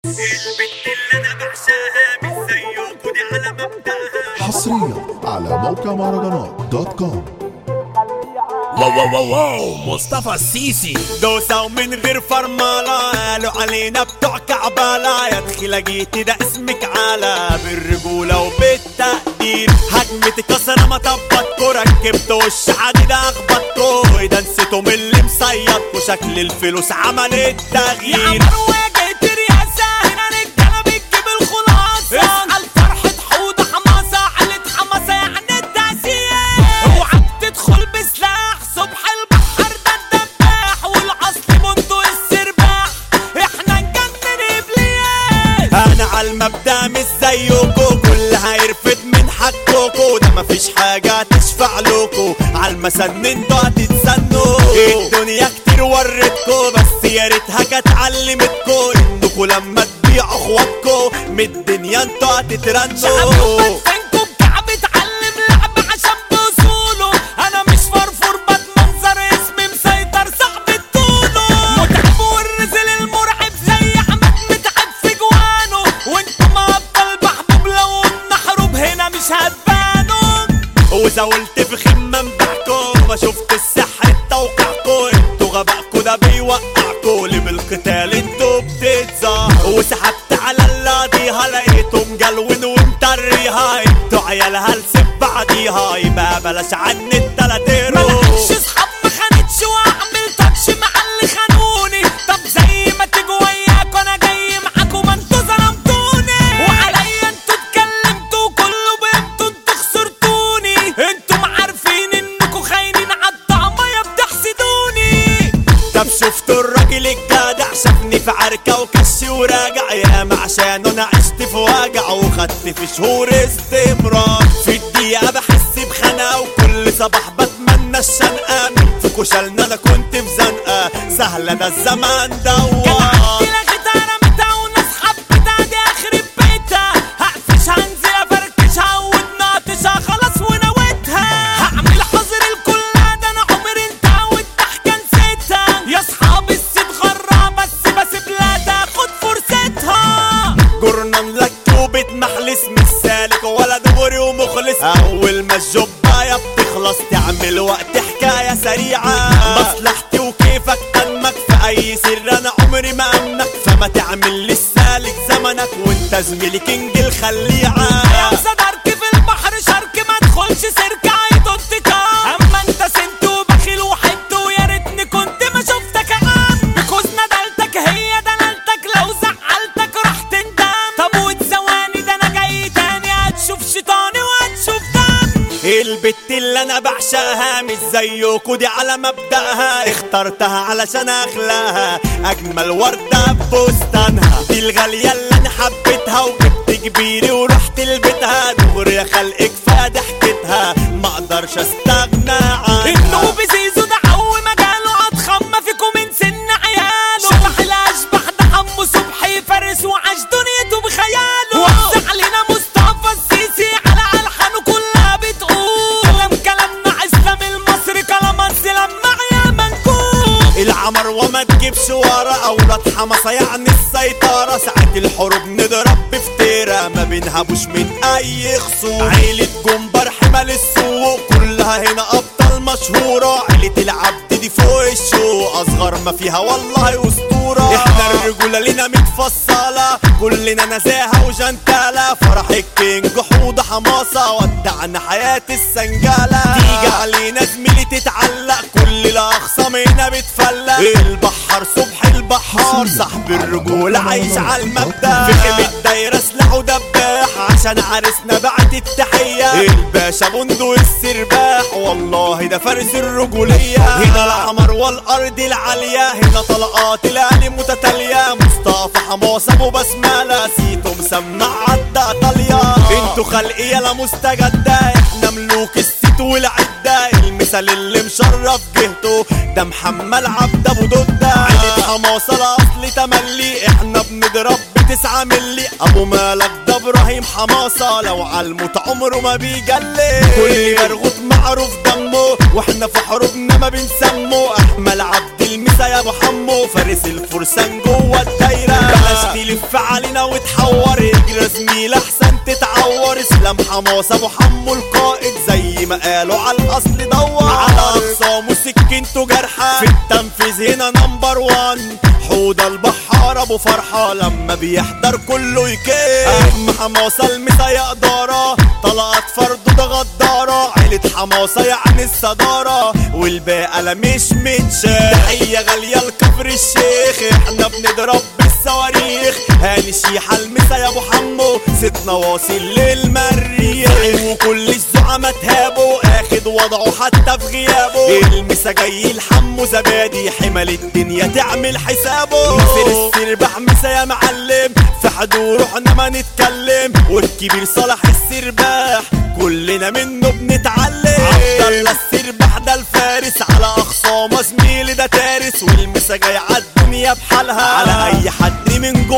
البنت اللي انا بعشاها مش زيكوا دي على مبدأها حصريا على موقع مهرجانات دوت كوم واو واو واو واو مصطفى السيسي دوسة ومن غير فرمالة قالوا علينا بتوع كعبالة يا دخيلة جيتي ده اسمك عالة بالرجولة وبالتقدير هجمتي كسرة ما طبطكوا ركبت وش حديد اخبطكوا اذا نسيتوا من اللي مصيدكوا شكل الفلوس عمل التغيير اسأل فرحة حوض حماسة علة حماسة يعني التأثير اوعك تدخل بسلاح صبح البحر ده الدباح والعصر بندق السرباح احنا نجنن ابليس انا على المبدا مش زيكو كلها يرفد من حقكو ده مفيش حاجة تشفع لكو على المسن انتوا هتتسنوا الدنيا كتير ورتكو بس يا ريتها كانت علمتكو انكو لما تبيعوا اخواتكو من الدنيا انتوا هتترنوا فينكم كعب اتعلم لعب عشان بوصوله انا مش فرفور بتمنظر اسمي مسيطر صعب الطولو متعب والرزل المرعب زي احمد متعب في جوانه وانتم ابطال محبوب لو قلنا حروب هنا مش هتبانوا وزولت في خمة مبحكو ما شفت السحر توقعكو انتوا غباءكو ده بيوقعكو اللي بالقتال انتوا بتتظاهروا وسحبت على اللاديها لقيتهم جلون ومطريها انتوا عيالها لسب بعديها يبقى بلاش عني التلاتيرو ملكش اصحاب ما خانتش واعمل تاتش مع اللي خانوني طب زي ما تيجوا وياك وانا جاي معاكم ما انتوا ظلمتوني وعليا انتوا اتكلمتوا كله بقيمتوا انتوا خسرتوني انتوا عارفين انكوا خاينين عالطعمة يا بتحسدوني طب شفتوا الراجل الجدع شافني في عركة وكش وراجع ياما عشان انا عشت في وجع وخدت في شهور استمرار في الدقيقة بحس بخنقة وكل صباح بتمنى الشنقة من في كشلنا انا كنت في زنقة سهلة ده الزمان دوار لغيتها رميتها وناس حبتها دي اخرب بيتها هقفشها انزل افركشها وناطشها خلاص ونويتها هعمل حظر الكل ده انا عمري انت والضحكة نسيتها يا اصحاب الست غرة بس بس بلا تاخد فرصتها جرنان لك توبة محلس مش سالك ولا دغري ومخلص اول ما الجباية بتخلص تعمل وقت حكاية سريعة مصلحتي وكيفك تنمك في اي سر انا عمري ما امنك فما تعمل للسالك زمنك وانت زميلي كينج يا الخليعة صدرك في البحر شرك ما تدخلش سيرك عيطت اما انت سنت وبخيل وحد ويا ريتني كنت ما شفتك عم بكوز ندلتك هي دلالتك لو زعلتك راح تندم طب وتزواني ده انا جاي تاني هتشوف شيطاني وهتشوف دم البت اللي انا بعشاها مش زيكوا دي على مبدأها اخترتها علشان اخلاها اجمل وردة ببستانها دي الغالية اللي انا حبيتها وجبت كبيري ورحت لبيتها دغري يا خلق كفاية ضحكتها ما اقدرش استغنى عنها انه بزيزو ده عو مجاله هتخمى فيكم من سن عياله شبح الاشبح ده حمو صبحي فارس وعاش دنيته بخياله وزع علينا مصطفى السيسي على الحانه كلها بتقول كلام كلامنا اسلام المصري كلام السلام يا منكوب العمر وما تجيبش ورا اولاد حماسة يعني السيطرة ساعة الحروب نضرب بفتيرة ما بنهبوش من اي خصوم عيلة جنبر حمل السوق كلها هنا ابطال مشهورة عيلة العبد دي فوق الشوق اصغر ما فيها والله اسطورة احنا الرجولة لينا متفصلة كلنا نزاهة وجنتالة فرح الكينج حوض حماسة ودعنا حياة السنجالة تيجي علينا زميلي تتعلق كل الاخصام هنا بتفلق البحر صبح البحار صاحب الرجولة عايش على المبدأ في خيمة دايرة سلاح ودباح عشان عرسنا بعت التحية الباشا بندق السرباح والله ده فارس الرجولية هنا العمر والارض العالية هنا طلقات الاهلي متتالية مصطفى حماس ابو بسملة سيتو مسمع عدى طالية انتوا خلق يلا مستجدة احنا ملوك الست والعدة المثال اللي مشرف جهته ده محمد عبد ابو دودة عيلة حماسة الاصل تملي احنا بنضرب بتسعة ملي ابو مالك ده ابراهيم حماسة لو عالموت عمره ما بيجلي كل مرغوط معروف دمه واحنا في حروبنا ما بنسمه احمد عبد المسا يا ابو حمو فارس الفرسان جوه الدايرة بلاش تلف علي اسلام حماس ابو حمو القائد زي ما قالوا على الاصل دور على اقسامه سكينته جرحى في التنفيذ هنا نمبر وان حوض البحار ابو فرحة لما بيحضر كله يكيف اهم حماسة المسا يا ادارة طلعت فرد ده غدارة عيلة حماسة يعني الصدارة والباقي لا مش متشاف تحية غالية لكفر الشيخ احنا بنضرب بالصواريخ هاني شيحة المسا يا ابو حمو ستنا واصل للمريخ وكل الزعماء تهابوا اخد وضعه حتى في غيابه المسا جاي لحمو زبادي حمل الدنيا تعمل حسابه نفر السربح مسا يا معلم في حضوره احنا ما نتكلم والكبير صلاح السرباح كلنا منه بنتعلم عبد الله السرباح ده الفارس على اخصامه زميلي ده تارس والمسا جاي عالدنيا بحالها على اي حد من